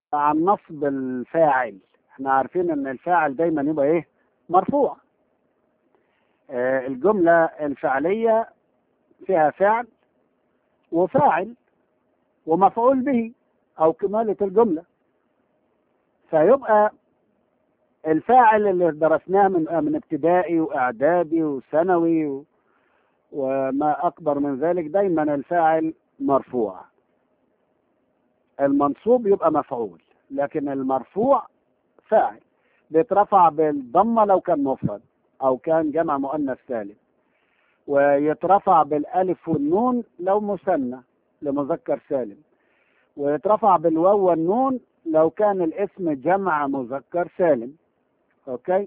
عن نصب الفاعل احنا عارفين ان الفاعل دايما يبقى ايه مرفوع آه، الجملة الفعلية فيها فعل وفاعل ومفعول به او كمالة الجملة فيبقى الفاعل اللي درسناه من من ابتدائي واعدادي وثانوي و- وما اكبر من ذلك دايما الفاعل مرفوع المنصوب يبقى مفعول لكن المرفوع فاعل بيترفع بالضمه لو كان مفرد او كان جمع مؤنث سالم ويترفع بالالف والنون لو مثنى لمذكر سالم ويترفع بالواو والنون لو كان الاسم جمع مذكر سالم اوكي